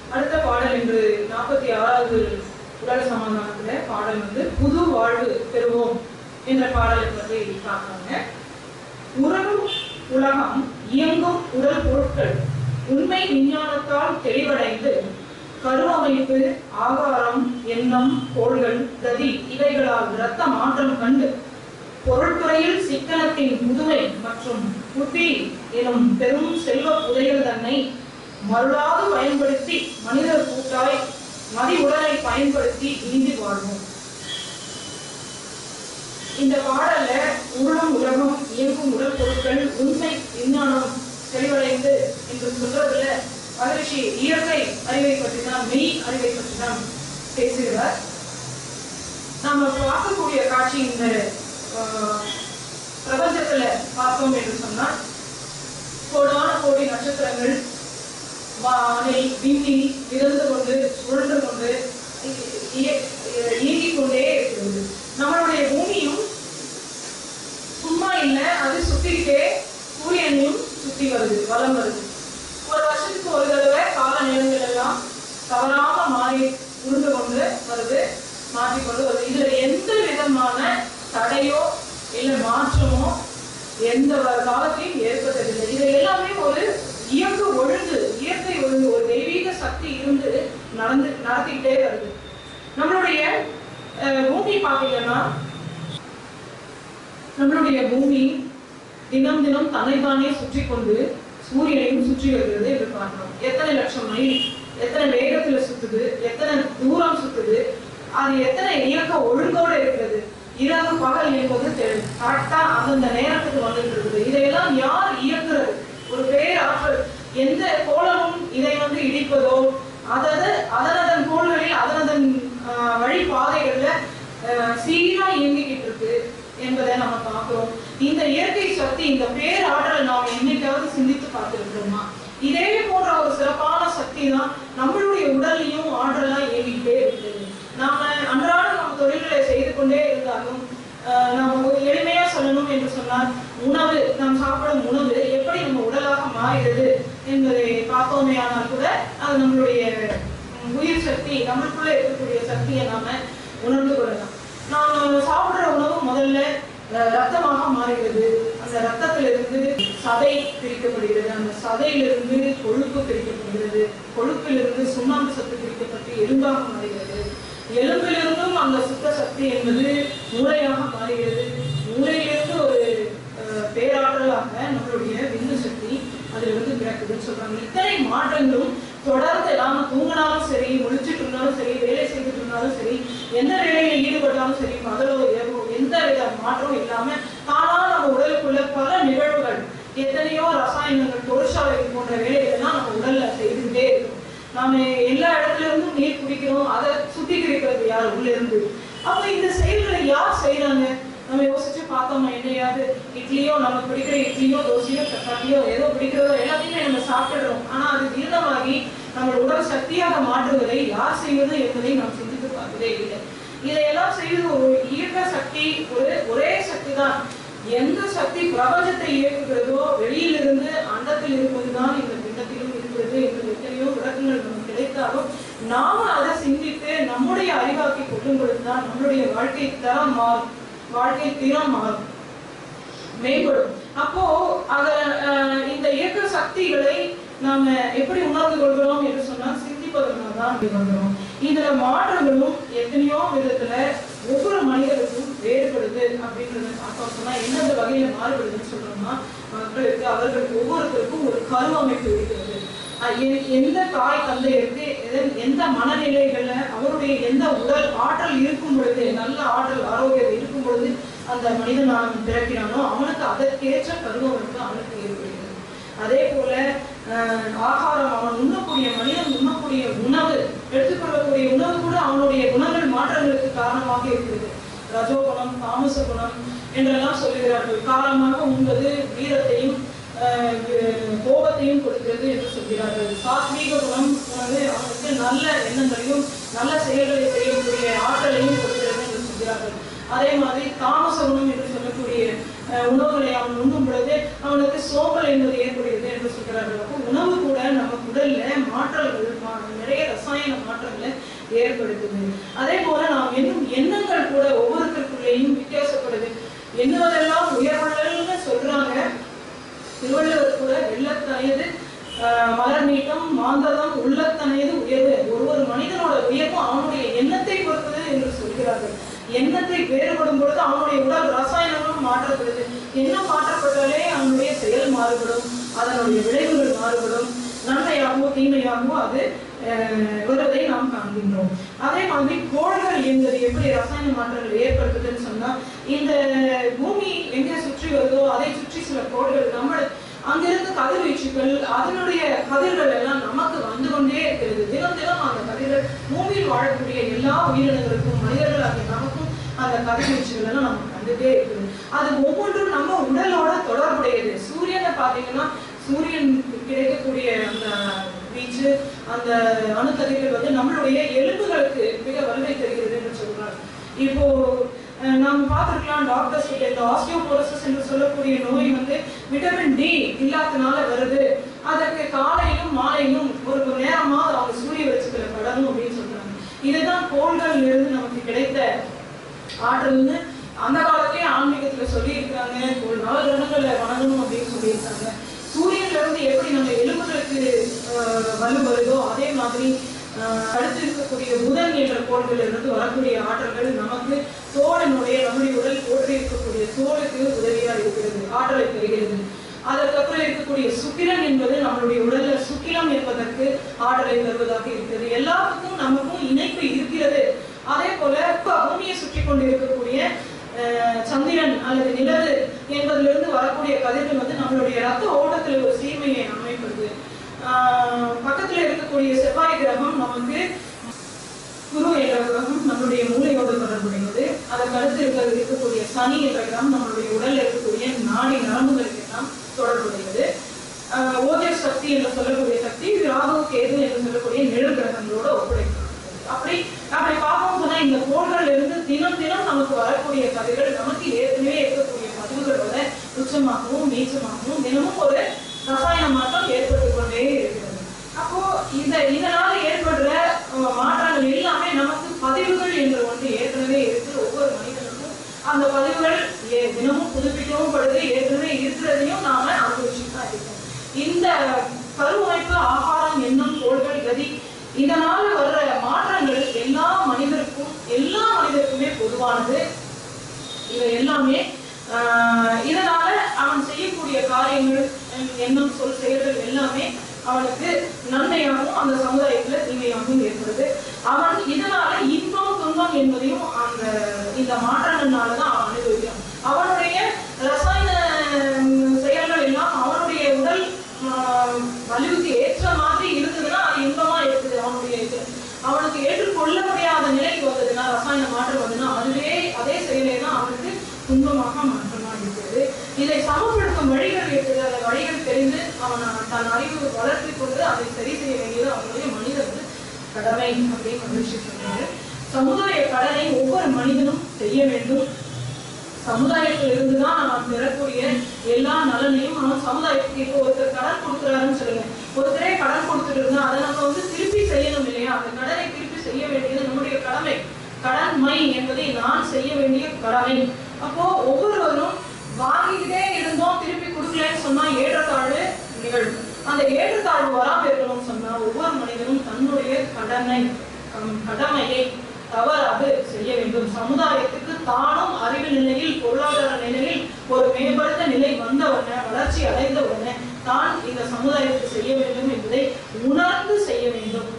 அடுத்த பாடல் என்று நாற்பத்தி ஆறாவது உடல் சமாதானத்துல பாடல் வந்து புது வாழ்வு பெறுவோம் என்ற பாடலை பற்றி பார்க்கறாங்க உறவும் உலகம் இயங்கும் உடல் பொருட்கள் உண்மை விஞ்ஞானத்தால் தெளிவடைந்து கருவமைப்பு ஆகாரம் எண்ணம் கோள்கள் கதி இவைகளால் இரத்த மாற்றம் கண்டு பொருட்துறையில் சிக்கனத்தின் புதுமை மற்றும் புத்தி எனும் பெரும் செல்வ புதைகள் தன்னை மருளாது பயன்படுத்தி மனிதர் கூட்டாய் மதி உடலை பயன்படுத்தி நீந்தி வாழ்வோம் இந்த பாடல்ல உருளும் உலகம் இயங்கும் உடல் பொருட்கள் உண்மை விஞ்ஞானம் தெளிவடைந்து என்று சொல்றதுல மகரிஷி இயற்கை அறிவை பற்றி தான் மெய் அறிவை பற்றி தான் பேசுகிறார் நாம பார்க்கக்கூடிய காட்சி இந்த ஆஹ், பிரபஞ்சத்துல பார்த்தோம் என்று சொன்னால் கோடான கோடி நட்சத்திரங்கள் வானில் விண்ணில் மிதந்து கொண்டு சுழன்று கொண்டு இ- இய- இயங்கிக் கொண்டே இருக்கிறது நம்மளுடைய பூமியும் சும்மா இல்லை அது சுத்திக்கிட்டே சூரியனையும் சுத்தி வருது வலம் வருது ஒரு வருஷத்துக்கு ஒரு தடவை கால நேரங்கள் எல்லாம் தவறாம மாறி உருண்டு கொண்டு வருது மாற்றிக்கொண்டு வருது இதுல எந்த விதமான தடையோ இல்ல மாற்றமோ எந்த வ- காலத்தையும் ஏற்பட்டதில்லை இது எல்லாமே ஒரு இயற்கை ஒழுங்கு இயற்கை ஒழுங்கு ஒரு தெய்வீக சக்தி இருந்து நடந்து நடத்திக்கிட்டே வருது நம்மளுடைய அஹ், பூமி பார்த்தீங்கன்னா நம்மளுடைய பூமி தினம் தினம் தன்னைத்தானே சுற்றி கொண்டு சூரியனையும் சுற்றி வருகிறது என்று பார்க்கிறோம் எத்தனை லட்சம் மைல் எத்தனை வேகத்துல சுத்துது எத்தனை தூரம் சுத்துது அது எத்தனை இயக்க ஒழுங்கோடு இருக்கிறது இரவு பகல் என்பது கரெக்டா அந்தந்த நேரத்துக்கு வந்துட்டு இருக்குது இதையெல்லாம் யார் இயக்குறது ஒரு பேராற்றல் எந்த கோலமும் இதை வந்து இடிப்பதோ அதது அதனதன் கோள்களில் அதனதன் ஆஹ், வழிபாதைகள்ல ஆஹ், சீரா இயங்கிக்கிட்டு இருக்கு என்பதை நம்ம பார்க்கிறோம் இந்த இயற்கை சக்தி இந்த பேராற்றல் நாம் என்னைக்காவது சிந்தித்து பார்த்திருக்கிறோமா இதே போன்ற ஒரு சிறப்பான சக்தி தான் நம்மளுடைய உடல்லையும் ஆற்றலா இயங்கிக்கிட்டே இருக்கிறது நாம அன்றாடம் நம்ம தொழில்களை செய்து கொண்டே இருந்தாலும் ஆஹ், நாம ஒரு எளிமையா சொல்லணும் என்று சொன்னால் உணவு நாம் சாப்பிடும் உணவு எப்படி நம்ம உடலாக மாறுகிறது என்பதை பார்த்தோமே ஆனால் கூட அது நம்மளுடைய உம், உயிர் சக்தி நம்மளுக்குள்ள இருக்கக்கூடிய சக்தியை நாம உணர்ந்து கொள்ளலாம் நாம் சாப்பிடுற உணவு முதல்ல அஹ், ரத்தமாக மாறுகிறது அந்த ரத்தத்திலிருந்து சதை பிரிக்கப்படுகிறது அந்த சதையிலிருந்து கொழுப்பு பிரிக்கப்படுகிறது கொழுப்பிலிருந்து சுண்ணாம்பு சத்து பிரிக்கப்பட்டு எலும்பாக மாறுகிறது எலும்பிலிருந்தும் அந்த சுத்த சக்தி என்பது மூளையாக மாறுகிறது மூளையிலிருந்து ஒரு அஹ், பேராற்றலாக நம்மளுடைய விந்து சக்தி அதிலிருந்து பிறக்குதுன்னு சொல்றாங்க இத்தனை மாற்றங்களும் தொடர்ந்து நாம தூங்கினாலும் சரி முழிச்சிட்டு இருந்தாலும் சரி வேலை செய்துட்டு இருந்தாலும் சரி எந்த வேலையில ஈடுபட்டாலும் சரி பகலோ இரவோ எந்த வித மாற்றமும் இல்லாம தானா நம்ம உடலுக்குள்ள பல நிகழ்வுகள் எத்தனையோ ரசாயனங்கள் தொழிற்சாலைகள் போன்ற வேலைகள்லாம் நம்ம உடல்ல செய்துக்கிட்டே இருக்கும் நாம எல்லா இடத்துல இருந்தும் நீர் குடிக்கிறோம் அதை சுத்திகரிக்கிறது யார் உள்ள இருந்து அப்ப இந்த செயல்களை யார் செய்யறாங்க நம்ம யோசிச்சு பார்த்தோமா என்னையாவது இட்லியோ நம்ம பிடிக்கிற இட்லியோ தோசையோ சப்பாத்தியோ ஏதோ பிடிக்கிறதோ எல்லாத்தையுமே நம்ம சாப்பிடுறோம் ஆனா அது ஜீரணமாகி நம்ம உடல் சக்தியாக மாற்றுவதை யார் செய்வது என்பதை நாம் சிந்தித்து பார்த்ததே இல்லை இதையெல்லாம் செய்வது ஒரு இயக்க சக்தி ஒரு ஒரே சக்தி தான் எந்த சக்தி பிரபஞ்சத்தை இயக்குகிறதோ வெளியிலிருந்து அண்டத்தில் இருப்பதுதான் இந்த பிண்டத்திலும் இருக்கிறது என்று எத்தனையோ விளக்கங்கள் நமக்கு கிடைத்தாலும் நாம அதை சிந்தித்து நம்முடைய அறிவாக்கி கொள்ளும் பொழுதுதான் நம்மளுடைய வாழ்க்கை தரம் மாறும் வாழ்க்கை திறம் மாறும் மேம்படும் அப்போ அத அஹ், இந்த இயக்க சக்திகளை நாம எப்படி உணர்ந்து கொள்கிறோம் என்று சொன்னால் சிந்திப்பதனால தான் இப்படி வருகிறோம் இதுல மாற்றங்களும் எத்தனையோ விதத்துல ஒவ்வொரு மனிதருக்கும் வேறுபடுது அப்படின்றத பார்த்தோம் சொன்னா எந்தெந்த வகையில மாறுபடுதுன்னு சொல்றோம்னா மக்களுக்கு அவர்களுக்கு ஒவ்வொருத்தருக்கும் ஒரு கருவமைப்பு இருக்கிறது அஹ் எ- எந்த தாய் தந்தையருக்கு எதன்- எந்த மனநிலைகள்ல அவருடைய எந்த உடல் ஆற்றல் இருக்கும் பொழுது நல்ல ஆற்றல் ஆரோக்கியம் இருக்கும் பொழுது அந்த மனிதன் அவன் பிறக்கிறானோ அவனுக்கு அதற்கேற்ற கருவமைப்பு அவனுக்கு ஏற்படுகிறது அதே போல அஹ், ஆகாரம் அவன் உண்ணக்கூடிய மனிதன் உண்ணக்கூடிய உணவு எடுத்துக்கொள்ளக்கூடிய உணவு கூட அவனுடைய குணங்கள் மாற்றங்களுக்கு காரணமாக இருக்கிறது ரஜோகுணம் தாமச குணம் என்றெல்லாம் சொல்லுகிறார்கள் காரணமாக உண்பது வீரத்தையும் அஹ், வி- கோபத்தையும் கொடுக்கிறது என்று சொல்கிறார்கள் சாத்வீக குணம் வந்து அவனுக்கு நல்ல எண்ணங்களையும் நல்ல செயல்களை செய்யக்கூடிய ஆற்றலையும் கொடுக்கிறது என்று சொல்கிறார்கள் அதே மாதிரி தாமச குணம் என்று சொல்லக்கூடிய அஹ், உணவுகளை அவன் உண்ணும் பொழுது அவனுக்கு சோம்பல் என்பது ஏற்படுகிறது என்று சொல்கிறார்கள் அப்போ உணவு கூட நம்ம உடல்ல மாற்றல்கள் மா- நிறைய ஏற்படுத்துது அதே போல நாம் எண்ணும் எண்ணங்கள் கூட ஒவ்வொருத்தருக்குள்ளேயும் வித்தியாசப்படுது எண்ணுவதெல்லாம் உயர்வுள்ளல்னு சொல்றாங்க திருவள்ளுவர் கூட வெள்ளத்தனையது ஆஹ், மலர் நீட்டம் மாந்ததம் உள்ளத்தனையது உயர்வு ஒரு ஒரு மனிதனோட உயர்வு அவனுடைய எண்ணத்தை பொறுத்தது என்று சொல்கிறார்கள் எண்ணத்தை வேறுபடும் பொழுது அவனுடைய உடல் ரசாயனங்களும் மாற்றப்படுது எண்ணம் மாற்றப்பட்டாலே அவனுடைய செயல் மாறுபடும் அதனுடைய விளைவுகள் மாறுபடும் நன்மையாகவோ தீமையாகவோ அது ஆஹ், வருவதை நாம் காண்கின்றோம் அதே மாதிரி கோள்கள் என்பது எப்படி ரசாயன மாற்றங்கள் ஏற்படுத்துதுன்னு சொன்னா இந்த பூமி எங்கே சுற்றி வருதோ அதை சுற்றி சில கோள்கள் நம்ம அங்கிருந்து கதிர்வீச்சுகள் அதனுடைய கதிர்கள் எல்லாம் நமக்கு வந்து கொண்டே இருக்கிறது தினம் தினம் அந்த கதிர்கள் பூமியில் வாழக்கூடிய எல்லா உயிரினங்களுக்கும் மனிதர்களாகிய நமக்கும் அந்த கதிர்வீச்சுகள் எல்லாம் நமக்கு வந்துட்டே இருக்குது அது ஒவ்வொன்றும் நம்ம உடலோட தொடர்புடையது சூரியனை பார்த்தீங்கன்னா சூரியன் கிடைக்கக்கூடிய அந்த வீச்சு அந்த அணுக்கதிர்கள் வந்து நம்மளுடைய எலும்புகளுக்கு மிக வலிமை தருகிறது என்று சொல்றாங்க இப்போ அஹ், நாம் பார்த்திருக்கலாம் டாக்டர்ஸ் கிட்ட இந்த ஆஸ்டியோபோரோசிஸ் என்று சொல்லக்கூடிய நோய் வந்து விட்டமின் டி இல்லாதனால வருது அதற்கு காலையிலும் மாலையிலும் ஒரு ஒரு நேரமாவது அவங்க சூரிய வெளிச்சத்துல படணும் அப்படின்னு சொல்றாங்க இதுதான் கோள்கள் இருந்து நமக்கு கிடைத்த ஆற்றல்னு அந்த காலத்திலேயே ஆன்மீகத்துல சொல்லி இருக்கிறாங்க ஒரு நாலு கிரகங்களை வணங்கணும் அப்படின்னு சொல்லியிருக்காங்க சூரியன்ல இருந்து எப்படி நம்ம எலும்புகளுக்கு ஆஹ், வலு வருதோ அதே மாதிரி ஆஹ், அடுத்து இருக்கக்கூடிய புதன் என்ற கோள்களில் இருந்து வரக்கூடிய ஆற்றல்கள் நமக்கு தோழனுடைய நம்முடைய உடல் போற்றி இருக்கக்கூடிய தோலுக்கு உதவியா இருக்கிறது ஆற்றலை பெறுகிறது அதற்கப்புறம் இருக்கக்கூடிய சுக்கிரன் என்பது நம்மளுடைய உடல்ல சுக்கிலம் என்பதற்கு ஆற்றலை தருவதாக இருக்கிறது எல்லாத்துக்கும் நமக்கும் இணைப்பு இருக்கிறது அதே போல இப்ப பூமியை சுற்றி கொண்டு இருக்கக்கூடிய அஹ், சந்திரன் அல்லது நிலவு என்பதிலிருந்து வரக்கூடிய கதிர்கள் வந்து நம்மளுடைய ரத்த ஓட்டத்தில் ஒரு சீமையை அமைப்பது ஆஹ், பக்கத்துல இருக்கக்கூடிய செவ்வாய் கிரகம் நமக்கு குரு என்ற கிரகம் நம்மளுடைய மூளையோடு தொடர்புடையது அதற்கு அடுத்து இருக்க இருக்கக்கூடிய சனி என்ற கிரகம் நம்மளுடைய உடல்ல இருக்கக்கூடிய நாடி நரம்புகளுக்கு எல்லாம் தொடர்புடையது ஆஹ் ஓஜஸ் சக்தி என்று சொல்லக்கூடிய சக்தி ராகு கேது என்று சொல்லக்கூடிய நிழல் கிரகங்களோட ஒப்படைக்கப்படுகிறது அப்படி அப்படி பார்க்கவும் சொன்னா இந்த கோள்கள் இருந்து தினம் தினம் நமக்கு வரக்கூடிய கதைகள் நமக்கு ஏற்கனவே இருக்கக்கூடிய பதிவுகளோட உச்சமாகவும் நீச்சமாகவும் தினமும் ஒரு ரசாயன மாற்றம் ஏற்பட்டு கொண்டே இருக்கிறது அப்போ இந்த இதனால ஏற்படுற அஹ், மாற்றங்கள் எல்லாமே நமக்கு பதிவுகள் என்ற ஒன்று ஏற்கனவே இருக்கு ஒவ்வொரு மனிதனுக்கும் அந்த பதிவுகள் ஏ- தினமும் புதுப்பிக்கவும் படுது ஏற்கனவே இருக்கிறதையும் நாம அனுபவிச்சுட்டு தான் இருக்கோம் இந்த கருவமைப்பு ஆகாரம் எண்ணம் கோள்கள் கதி இதனால வர்ற மாற்றங்கள் எல்லா மனிதருக்கும் எல்லா மனிதருக்குமே பொதுவானது இவை எல்லாமே ஆஹ், இதனால அவன் செய்யக்கூடிய காரியங்கள் அஹ், எண்ணம் சொல் செயல்கள் எல்லாமே அவனுக்கு நன்மையாகவும் அந்த சமுதாயத்துல தீமையாகவும் ஏற்படுது அவன் இதனால இன்பம் துன்பம் என்பதையும் அந்த இந்த மாற்றங்கள்னால தான் அவன் அனுபவிக்கிறான் அவனுடைய ரசாயன உம், செயல்கள் எல்லாம் அவனுடைய உடல் ஆஹ், வலிவுக்கு ஏற்ற மாதிரி இருந்ததுன்னா அது இன்பமா இருக்குது அவனுடைய இது அவனுக்கு ஏற்றுக்கொள்ள முடியாத நிலைக்கு வந்ததுன்னா ரசாயன மாற்றம் வந்ததுன்னா அதுவே அதே செயலே தான் அவனுக்கு துன்பமாக மாற்றமா இருக்கிறது இதை சமப்படுத்தும் வழிகள் இருக்குது அந்த வழிகள் தெரிந்து அவன் தன் அறிவு வளர்த்து கொண்டு அதை சரி செய்ய வேண்டியது அவனுடைய மனிதன் கடமை அப்படின்னு மகிழ்ச்சி சொன்னாரு சமுதாய கடனை ஒவ்வொரு மனிதனும் செய்ய வேண்டும் சமுதாயத்தில் இருந்துதான் அவன் பெறக்கூடிய எல்லா நலனையும் அவன் சமுதாயத்துக்கு இப்போ ஒருத்தர் கடன் கொடுக்குறாருன்னு சொல்லுங்க ஒருத்தரே கடன் கொடுத்துட்டு இருந்தா அதை நம்ம வந்து திருப்பி செய்யணும் இல்லையா அந்த கடனை திருப்பி செய்ய வேண்டியது நம்முடைய கடமை கடன்மை என்பதை நான் செய்ய வேண்டிய கடமை அப்போ ஒவ்வொருவரும் வாங்கிக்கிட்டே இருந்தோம் திருப்பி கொடுக்கலன்னு சொன்னா ஏற்றத்தாழ்வு நிகழும் அந்த ஏற்றத்தாழ்வு வராம இருக்கணும்னு சொன்னா ஒவ்வொரு மனிதனும் தன்னுடைய கடனை தம் கடமையை தவறாது செய்ய வேண்டும் சமுதாயத்துக்கு தானும் அறிவு நிலையில் பொருளாதார நிலையில் ஒரு மேம்படுத்த நிலை வந்தவுடனே வளர்ச்சி அடைந்தவுடனே தான் இந்த சமுதாயத்துக்கு செய்ய வேண்டும் என்பதை உணர்ந்து செய்ய வேண்டும்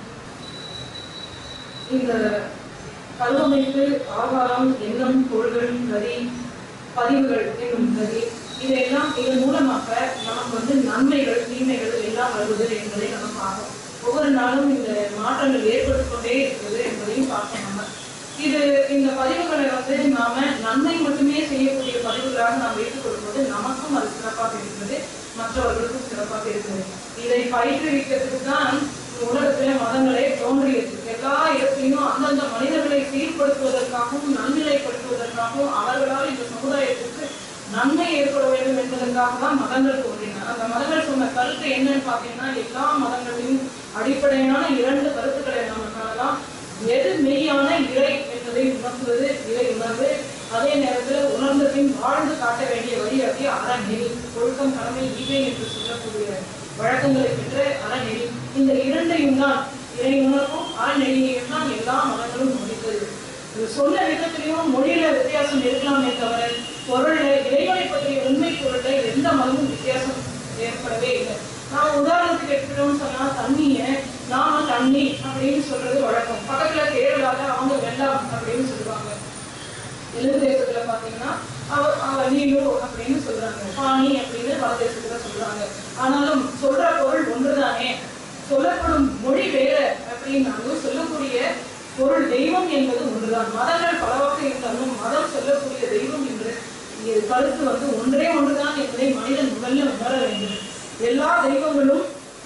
இந்த கல்வமைப்பு ஆகாரம் எண்ணம் பொருள்கள் கதி பதிவுகள் என்னும் கதி இதையெல்லாம் இதன் மூலமாக நமக்கு வந்து நன்மைகள் தீமைகள் எல்லாம் வருவது என்பதை நம்ம பார்க்கணும் ஒவ்வொரு நாளும் இந்த மாற்றங்கள் ஏற்பட்டு கொண்டே இருக்கிறது என்பதையும் பார்க்கணும் நம்ம இது இந்த பதிவுகளை வந்து நாம நன்மை மட்டுமே செய்யக்கூடிய பதிவுகளாக நாம் ஏற்றுக்கொள்ளும் போது நமக்கும் அது சிறப்பாக இருக்கிறது மற்றவர்களுக்கும் சிறப்பாக இருக்கிறது இதை பயிற்றுவிக்கிறதுக்கு தான் உலகத்திலே மதங்களே தோன்றியது எல்லா இடத்திலையும் அந்தந்த மனிதர்களை சீர்படுத்துவதற்காகவும் நன்னிலைப்படுத்துவதற்காகவும் அவர்களால் இந்த சமுதாயத்திற்கு நன்மை ஏற்பட வேண்டும் என்பதற்காக தான் மதங்கள் தோன்றின அந்த மதங்கள் சொன்ன கருத்து என்னன்னு பார்த்தீங்கன்னா எல்லா மதங்களிலும் அடிப்படையான இரண்டு கருத்துக்களை நம்ம காணலாம் எது மெய்யான இறை என்பதை உணர்த்துவது இறை உணர்வு அதே நேரத்தில் உணர்ந்த பின் வாழ்ந்து காட்ட வேண்டிய வழியாகி அறநெறி ஒழுக்கம் கடமை ஈகை என்று சொல்லக்கூடிய வழக்கங்களை பெற்ற அறநெறி இந்த இரண்டையும் தான் இறை உணர்வும் அறநெறியையும் தான் எல்லா மதங்களும் முடித்தது இது சொன்ன விதத்திலையும் மொழியில வித்தியாசம் இருக்கலாமே தவிர பொருள்ல இறைவனை பற்றிய உண்மை பொருள்ல எந்த மதமும் வித்தியாசம் ஏற்படவே இல்லை நான் உதாரணத்துக்கு எடுத்துட்டோம்னு சொன்னா தண்ணிய நாம தண்ணி அப்படின்னு சொல்றது வழக்கம் பக்கத்துல கேரளால அவங்க வெள்ளம் அப்படின்னு சொல்லுவாங்க தெலுங்கு தேசத்துல பாத்தீங்கன்னா அவ அவ நீலு அப்படின்னு சொல்றாங்க பாணி அப்படின்னு வட தேசத்துல சொல்றாங்க ஆனாலும் சொல்ற பொருள் ஒன்றுதானே சொல்லப்படும் மொழி வேற அப்படின்னாலும் சொல்லக்கூடிய பொருள் தெய்வம் என்பது ஒன்றுதான் மதங்கள் பலவாக இருந்தாலும் மதம் சொல்லக்கூடிய தெய்வம் என்று இது கருத்து வந்து ஒன்றே ஒன்றுதான் என்பதை மனிதன் முதல்ல உணர வேண்டும் எல்லா தெய்வங்களும்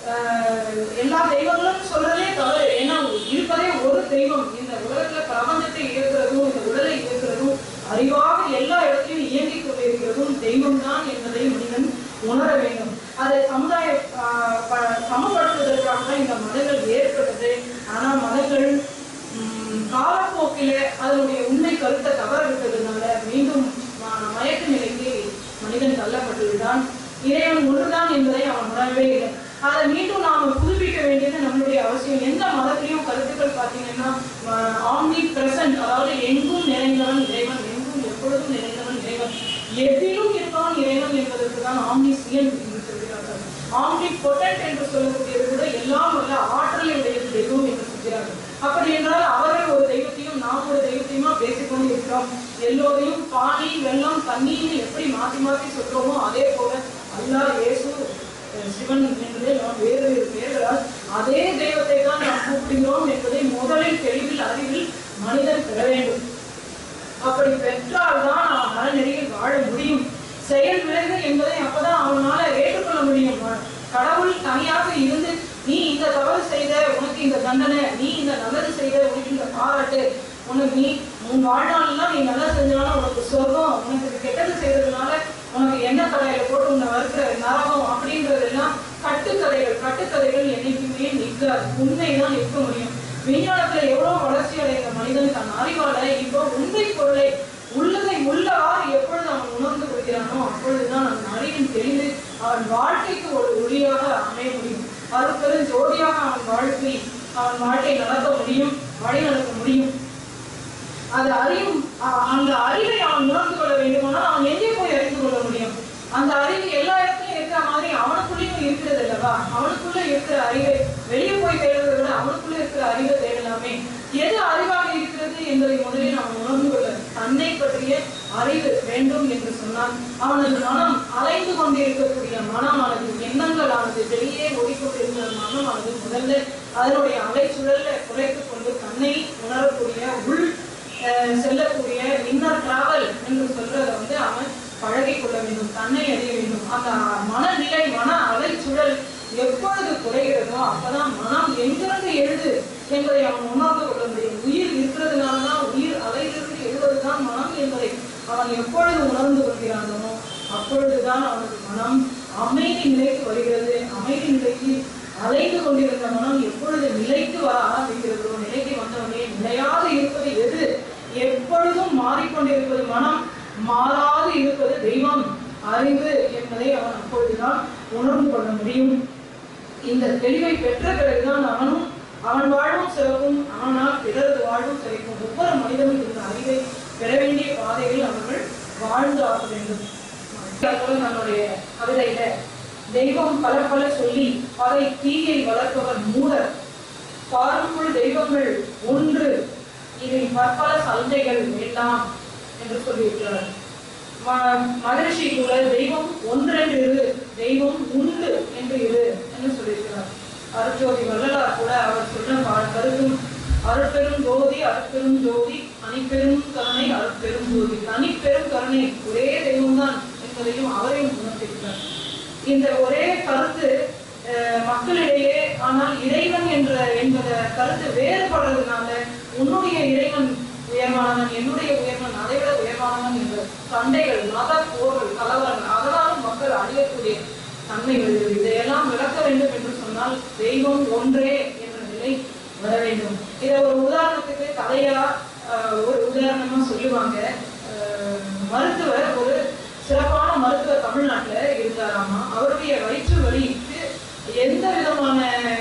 ஆஹ், எல்லா தெய்வங்களும் சொல்றதே தவறு ஏன்னா இருப்பதே ஒரு தெய்வம் இந்த உலகத்துல பிரபஞ்சத்தை இயக்குறதும் இந்த உடலை இயக்குறதும் அறிவாக எல்லா இடத்திலும் இயங்கிக் கொண்டிருக்கிறதும் தெய்வம் தான் என்பதை மனிதன் உணர வேண்டும் அதை சமுதாய ஆஹ், ப- சமப்படுத்துவதற்காக தான் இந்த மதங்கள் ஏற்பட்டது ஆனா மதங்கள் உம், காலப்போக்கில அதனுடைய உண்மை கருத்தை தவற விட்டதுனால மீண்டும் ம- மயக்க நிலைக்கு மனிதன் தள்ளப்பட்டு விட்டான் இறைவன் ஒன்றுதான் என்பதை அவன் உணரவே இல்லை அதை மீண்டும் நாம புதுப்பிக்க வேண்டியது நம்மளுடைய அவசியம் எந்த மதத்திலையும் கருத்துக்கள் பார்த்தீங்கன்னா ஆம்னி பிரசன்ட் அதாவது எங்கும் நிறைந்தவன் இறைவன் எங்கும் எப்பொழுதும் நிறைந்தவன் இறைவன் எதிலும் இருப்பவன் இறைவன் என்பதற்கு தான் ஆம்னி சியன் என்று சொல்கிறார்கள் ஆம்னி பொட்டன்ட் என்று சொல்லக்கூடியது கூட எல்லாம் வல்ல ஆற்றலை உடையது தெய்வம் என்று சொல்கிறார்கள் அப்படி என்றால் அவர்கள் ஒரு தெய்வத்தையும் நாம் ஒரு தெய்வத்தையுமா பேசிக்கொண்டு இருக்கிறோம் எல்லோரையும் பானி வெள்ளம் தண்ணீர்னு எப்படி மாத்தி மாத்தி சொல்றோமோ அதே போல அல்லாஹ் இயேசு அஹ் சிவன் என்று நாம் வேறு வேறு பெயர்களால் அதே தெய்வத்தை தான் நாம் கூப்பிடுகிறோம் என்பதை முதலில் தெளிவில் அறிவில் மனிதன் பெற வேண்டும் அப்படி பெற்றால்தான் அவன் மனநெறியில் வாழ முடியும் செயல் விளைவு என்பதை அப்பதான் அவனால ஏற்றுக்கொள்ள முடியும் கடவுள் தனியாக இருந்து நீ இந்த தவறு செய்த உனக்கு இந்த தண்டனை நீ இந்த நல்லது செய்த உனக்கு இந்த பாராட்டு உனக்கு நீ உன் வாழ்நாளெல்லாம் நீ நல்லா செஞ்சாலும் உனக்கு சொர்க்கம் உனக்கு இது கெட்டது செய்ததுனால உனக்கு என்ன கடையில போட்டு உன்னை வறுக்கிற நரகம் அப்படின்றதெல்லாம் கட்டுக்கதைகள் கட்டுக்கதைகள் என்னைக்குமே நிற்காது உண்மைதான் நிற்க முடியும் விஞ்ஞானத்துல எவ்வளவு வளர்ச்சி அடைந்த மனிதன் தன் அறிவால இப்போ உண்மை பொருளை உள்ளதை உள்ளவாறு எப்பொழுது அவன் உணர்ந்து கொள்கிறானோ அப்பொழுதுதான் அவன் அறிவின் தெளிவு அவன் வாழ்க்கைக்கு ஒரு ஒளியாக அமைய முடியும் அருட்பெரும் ஜோதியாக அவன் வாழ்க்கை அவன் வாழ்க்கை நடத்த முடியும் வழி நடத்த முடியும் அது அறியும் அ- அந்த அறிவை அவன் உணர்ந்து கொள்ள வேண்டுமானால் அவன் எங்கே போய் அறிந்து கொள்ள முடியும் அந்த அறிவு எல்லா இடத்துலயும் இருக்கிற மாதிரி அவனுக்குள்ளேயும் இருக்கிறது அல்லவா அவனுக்குள்ள இருக்கிற அறிவை வெளியே போய் தேடுறதை விட அவனுக்குள்ள இருக்கிற அறிவை தேடலாமே எது அறிவாக இருக்கிறது என்பதை முதலில் அவன் உணர்ந்து கொள்ள தன்னை பற்றிய அறிவு வேண்டும் என்று சொன்னால் அவனது மனம் அலைந்து கொண்டிருக்கக்கூடிய மனமானது எண்ணங்களானது வெளியே ஓடிக்கொண்டிருக்கிற மனமானது முதல்ல அதனுடைய அலைச்சுழல்ல குறைத்துக் கொண்டு தன்னை உணரக்கூடிய உள் அஹ், செல்லக்கூடிய இன்னர் டிராவல் என்று சொல்றத வந்து அவன் பழகிக் கொள்ள வேண்டும் தன்னை அறிய வேண்டும் அந்த மனநிலை மன அலைச்சுழல் எப்பொழுது குறைகிறதோ அப்பதான் மனம் எங்கிருந்து எழுது என்பதை அவன் உணர்ந்து கொள்ள முடியும் உயிர் இருக்கிறதுனாலதான் உயிர் அலையிலிருந்து எழுவதுதான் மனம் என்பதை அவன் எப்பொழுது உணர்ந்து கொள்கிறானோ அப்பொழுதுதான் அவனது மனம் அமைதி நிலைக்கு வருகிறது அமைதி நிலைக்கு அலைந்து கொண்டிருந்த மனம் எப்பொழுது நிலைக்கு வர ஆரம்பிக்கிறதோ நிலைக்கு வந்தவனே நிலையாக இருப்பது எது எப்பொழுதும் மாறிக்கொண்டிருப்பது மனம் மாறாது இருப்பது தெய்வம் அறிவு என்பதை அவன் அப்பொழுதுதான் உணர்ந்து கொள்ள முடியும் இந்த தெளிவை பெற்ற பிறகுதான் அவனும் அவன் வாழ்வும் சிறக்கும் ஆனால் பிறரது வாழ்வும் சிறக்கும் ஒவ்வொரு மனிதனும் இந்த அறிவை பெற வேண்டிய பாதையில் அவர்கள் வாழ்ந்து ஆக வேண்டும் அதுபோல நம்முடைய கவிதையில தெய்வம் பல பல சொல்லி பகை தீயை வளர்ப்பவர் மூடர் பாருக்குள் தெய்வங்கள் ஒன்று இதில் பற்பல சந்தைகள் வேண்டாம் என்று சொல்லியிருக்கிறார் ம- மகரிஷி கூட தெய்வம் ஒன்றென்று இரு தெய்வம் உண்டு என்று இரு என்று சொல்லியிருக்கிறார் அருட்ஜோதி வள்ளலார் கூட அவர் சொன்ன பா- கருத்தும் அருட்பெரும் ஜோதி அருட்பெரும் ஜோதி தனிப்பெரும் கருணை அருட்பெரும் ஜோதி தனிப்பெரும் கருணை ஒரே தெய்வம்தான் என்பதையும் அவரையும் உணர்த்தியிருக்கிறார் இந்த ஒரே கருத்து அஹ், மக்களிடையே ஆனால் இறைவன் என்ற என்பத கருத்து வேறுபடுறதுனால உன்னுடைய இறைவன் உயர்வானவன் என்னுடைய உயர்வன் அதை விட உயர்வானவன் என்ற சண்டைகள் மத போர்கள் கலவரங்கள் அதனாலும் மக்கள் அழியக்கூடிய தன்மை வருகிறது இதையெல்லாம் விளக்க வேண்டும் என்று சொன்னால் தெய்வம் ஒன்றே என்ற நிலை வர வேண்டும் இதை ஒரு உதாரணத்துக்கு கதையா ஆஹ், ஒரு உதாரணமா சொல்லுவாங்க ஆஹ், மருத்துவர் ஒரு சிறப்பான மருத்துவர் தமிழ்நாட்டுல இருந்தாராமா அவருடைய வயிற்று வலிக்கு எந்த விதமான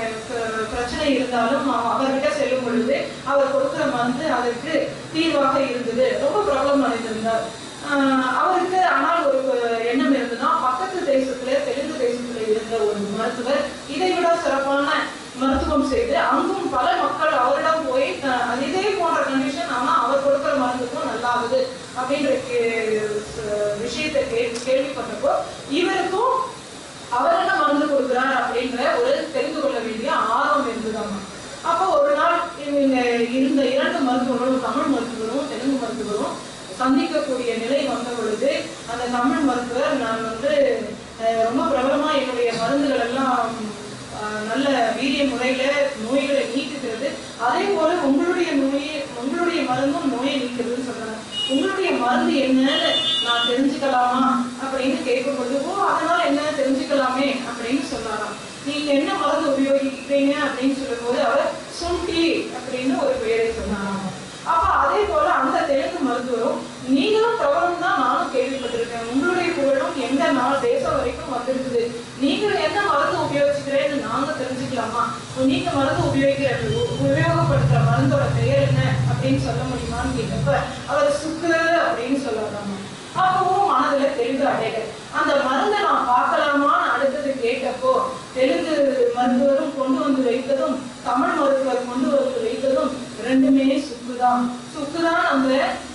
ப- பிரச்சனை இருந்தாலும் அவ- அவர்கிட்ட செல்லும் பொழுது அவர் கொடுக்கிற மருந்து அதற்கு தீர்வாக இருந்தது ரொம்ப பிரபலம் அடைந்திருந்தார் ஆஹ் அவருக்கு ஆனால் ஒரு எண்ணம் இருந்ததுன்னா பக்கத்து தேசத்துல தெலுங்கு தேசத்துல இருந்த ஒரு மருத்துவர் இதை விட சிறப்பான மருத்துவம் செய்து அங்கும் பல மக்கள் அவரிடம் போய் அஹ், அது இதே போன்ற கண்டிஷன் ஆனா அவர் கொடுக்கிற மருந்துக்கும் நல்லாகுது அப்படின்ற கே- ச- விஷயத்தை கே- கேள்விப்பட்டப்போ இவருக்கும் அவர் என்ன மருந்து கொடுக்குறார் அப்படின்ற ஒரு தெரிந்து கொள்ள வேண்டிய ஆர்வம் இருந்ததாமா அப்போ ஒரு நாள் இவங்க இருந்த இரண்டு மருத்துவர்களும் தமிழ் மருத்துவரும் தெலுங்கு மருத்துவரும் சந்திக்கக்கூடிய நிலை வந்த பொழுது அந்த தமிழ் மருத்துவர் நான் வந்து அஹ், ரொம்ப பிரபலமா என்னுடைய மருந்துகள் எல்லாம் அஹ், நல்ல வீரிய முறையில நோய்களை நீக்குகிறது அதே போல உங்களுடைய நோயை உங்களுடைய மருந்தும் நோயை நீக்குதுன்னு சொல்றாங்க உங்களுடைய மருந்து என்னன்னு நான் தெரிஞ்சுக்கலாமா அப்படின்னு கேட்கும்போது ஓ அதனால என்ன தெரிஞ்சுக்கலாமே அப்படின்னு சொன்னாராம் நீங்க என்ன மருந்து உபயோகிக்கிறீங்க அப்படின்னு சொல்லும்போது அவர் சுண்டி அப்படின்னு ஒரு பெயரை சொன்னாராம் அப்ப அதே போல அந்த தெலுங்கு மருத்துவரும் நீங்களும் பிரபலம் தான் நானும் கேள்விப்பட்டிருக்கேன் உங்களுடைய புகழும் எங்க நாள் தேசம் வரைக்கும் வந்திருக்குது நீங்கள் என்ன மருந்து உபயோகிக்கிறேன்னு நாங்க தெரிஞ்சுக்கலாமா நீங்க மருந்து உபயோகிக்கிற உ- உபயோகப்படுத்துற மருந்தோட பெயர் என்ன அப்படின்னு சொல்ல முடியுமான்னு கேட்டப்ப அவர் சுக்கு அப்படின்னு சொல்லலாமா அப்பவும் மனதுல தெலுங்கு அடையல அந்த மருந்தை நான் பார்க்கலாமான்னு அடுத்தது கேட்டப்போ தெலுங்கு மருத்துவரும் கொண்டு வந்து வைத்ததும் தமிழ் மருத்துவர் கொண்டு வந்து வைத்ததும் ரெண்டுமே சுக்குதான் சுக்குதான் அந்த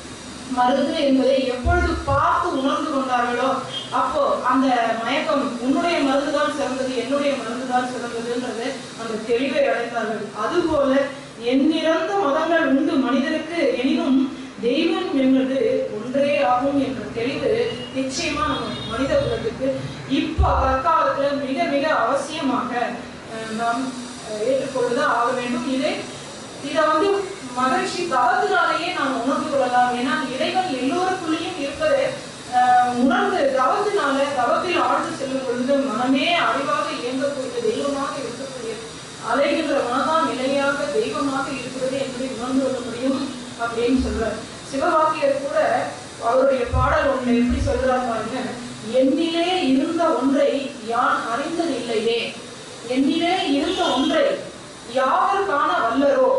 மருந்து என்பதை எப்பொழுது பார்த்து உணர்ந்து கொண்டார்களோ அப்போ அந்த மயக்கம் உன்னுடைய மருந்து தான் சிறந்தது என்னுடைய மருந்து தான் சிறந்ததுன்றது அந்த தெளிவை அடைந்தார்கள் அதுபோல எண்ணிறந்த மதங்கள் உண்டு மனிதனுக்கு எனினும் தெய்வம் என்பது ஒன்றே ஆகும் என்ற தெளிவு நிச்சயமா நம்ம மனித குலத்துக்கு இப்போ தற்காலத்துல மிக மிக அவசியமாக அஹ், நாம் அஹ், ஏற்றுக்கொண்டுதான் ஆக வேண்டும் இதை இதை வந்து மகிழ்ச்சி தவத்தினாலேயே நாம் உணர்ந்து கொள்ளலாம் ஏன்னா இறைவன் எல்லோருக்குள்ளேயும் இருப்பதை ஆஹ், உணர்ந்து தவத்தினால தவத்தில் ஆழ்ந்து செல்லும் பொழுது மனமே அறிவாக இயங்கக்கூடிய தெய்வமாக இருக்கக்கூடிய அலைகின்ற மனதான் நிலையாக தெய்வமாக இருக்கிறது என்பதை உணர்ந்து கொள்ள முடியும் அப்படின்னு சொல்றார் சிவவாக்கியர் கூட அவருடைய பாடல் ஒண்ணு எப்படி சொல்றார் பாருங்க என்னிலே இருந்த ஒன்றை யான் அறிந்ததில்லையே என்னிலே இருந்த ஒன்றை யாவர் காண வல்லரோ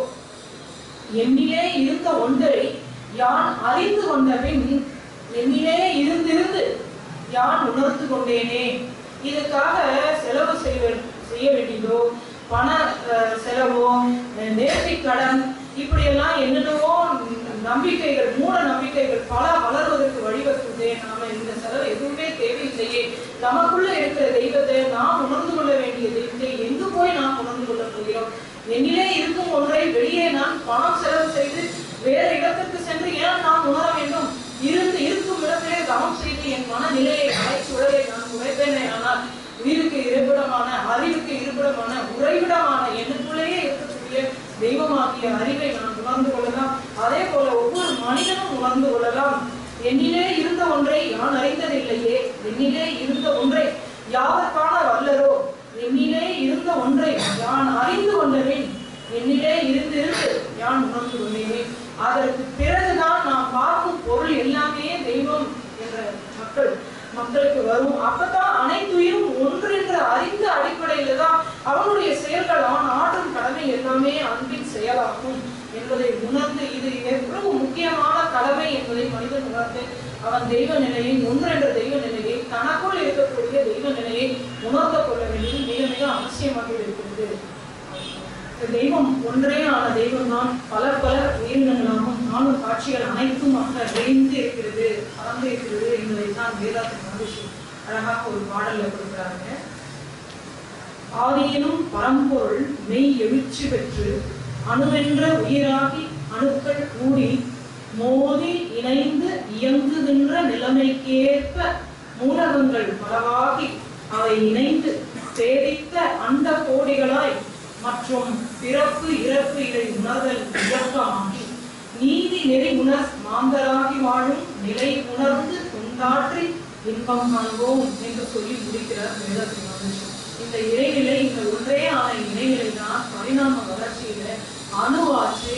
என்னிலே இருந்த ஒன்றை யான் அறிந்து கொண்ட பின் என்னிலே இருந்திருந்து யான் உணர்ந்து கொண்டேனே இதுக்காக செலவு செய்ய செய்ய வேண்டியதோ பண அஹ், செலவோ அஹ், நேர்த்திக் கடன் இப்படியெல்லாம் என்னென்னவோ நம்பிக்கைகள் மூட நம்பிக்கைகள் பல வளர்வதற்கு வழிவகுக்குதே நாம இந்த செலவு எதுவுமே தேவையில்லையே நமக்குள்ள இருக்கிற தெய்வத்தை நாம் உணர்ந்து கொள்ள வேண்டிய தெய்வத்தை எங்கு போய் நாம் உணர்ந்து கொள்ள போகிறோம் என்னிலே இருக்கும் ஒன்றை வெளியே நான் பணம் செலவு செய்து வேறு இடத்திற்கு சென்று ஏன் நான் உணர வேண்டும் இருந்து இருக்கும் இடத்திலே தவம் செய்து என் மனநிலையை அலைச்சுழலை நான் உழைப்பேனே ஆனால் உயிருக்கு இருப்பிடமான அறிவுக்கு இருப்பிடமான உறைவிடமான எனக்குள்ளேயே இருக்கக்கூடிய தெய்வமாகிய அறிவை நான் உணர்ந்து கொள்ளலாம் அதே போல ஒவ்வொரு மனிதனும் உணர்ந்து கொள்ளலாம் என்னிலே இருந்த ஒன்றை யான் அறிந்ததில்லையே என்னிலே இருந்த ஒன்றை யாவர்கான வல்லரோ என்னிலே இருந்த ஒன்றை யான் அறிந்து கொண்டவேன் என்னிலே இருந்திருந்து யான் உணர்ந்து கொண்டேனே அதற்கு பிறகுதான் நாம் பார்க்கும் பொருள் எல்லாமே தெய்வம் என்ற மக்கள் மக்களுக்கு வரும் அப்பதான் அனைத்துயிரும் ஒன்று என்ற அறிந்த அடிப்படையில தான் அவனுடைய செயல்கள் அவன் ஆற்றும் கடமை எல்லாமே அன்பின் செயலாகும் என்பதை உணர்ந்து இது எவ்வளவு முக்கியமான கடமை என்பதை மனிதன் உணர்ந்து அவன் தெய்வ நிலையை ஒன்று என்ற தெய்வ நிலையை தனக்குள் இருக்கக்கூடிய தெய்வ நிலையை உணர்ந்து கொள்ள வேண்டியது மிக மிக அவசியமாக இருக்கிறது இந்த தெய்வம் ஒன்றே ஆன தெய்வம் தான் பல பல உயிரினங்களாகவும் நானும் காட்சிகள் அனைத்துமாக விரைந்து இருக்கிறது பறந்து இருக்கிறது என்பதை தான் வேதாந்த மகரிஷி அழகாக ஒரு பாடல்ல கொடுக்குறாங்க ஆதியினும் பரம்பொருள் மெய் எழுச்சி பெற்று அணுவென்ற உயிராகி அணுக்கள் கூடி மோதி இணைந்து இயங்குகின்ற நிலைமைக்கேற்ப மூலகங்கள் பலவாகி அவை இணைந்து சேதித்த அண்ட கோடிகளாய் மற்றும் பிறப்பு இறப்பு இதை உணர்தல் இயக்கமாகி நீதி நெறி உணர் மாந்தராகி வாழும் நிலை உணர்ந்து தொண்டாற்றி இன்பம் காண்போம் என்று சொல்லி முடிக்கிறார் வேதத்தின் மகிழ்ச்சி இந்த இறைநிலை இந்த ஒன்றே ஆன இறைநிலை தான் பரிணாம வளர்ச்சியில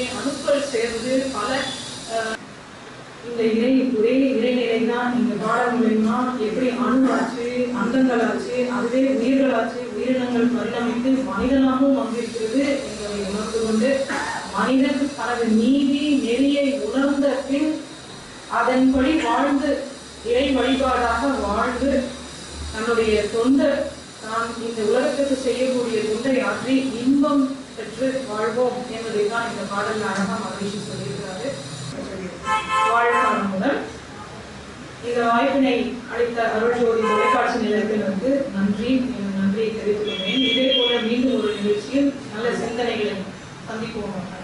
எப்படி அணுக்கள் சேர்ந்து பல அஹ், இந்த இறை ஒரே இறைநிலை தான் இந்த பாடம் மூலயமா எப்படி அணுவாச்சு அண்டங்களாச்சு அதுவே உயிர்களாச்சு உயிரினங்கள் பரிணமித்து மனிதனாகவும் வந்திருக்கிறது என்பதை உணர்ந்து கொண்டு மனிதன் தனது நீதி நெறியை உணர்ந்த பின் அதன்படி வாழ்ந்து இறை வழிபாடாக வாழ்ந்து தன்னுடைய தொண்டை தான் இந்த உலகத்துக்கு செய்யக்கூடிய தொண்டை ஆற்றி இன்பம் பெற்று வாழ்வோம் என்பதை தான் இந்த பாடல்ல அழகா மகிழ்ச்சி சொல்லியிருக்கிறாரு வாழ்வாளமுடன் இந்த வாய்ப்பினை அளித்த அருள்ஜோதி தொலைக்காட்சி நிலையத்தினருக்கு நன்றி என் நன்றியை தெரிவித்துக் கொள்கிறேன் இதே போல மீண்டும் ஒரு நிகழ்ச்சியில் நல்ல சிந்தனைகளை சந்திப்போம்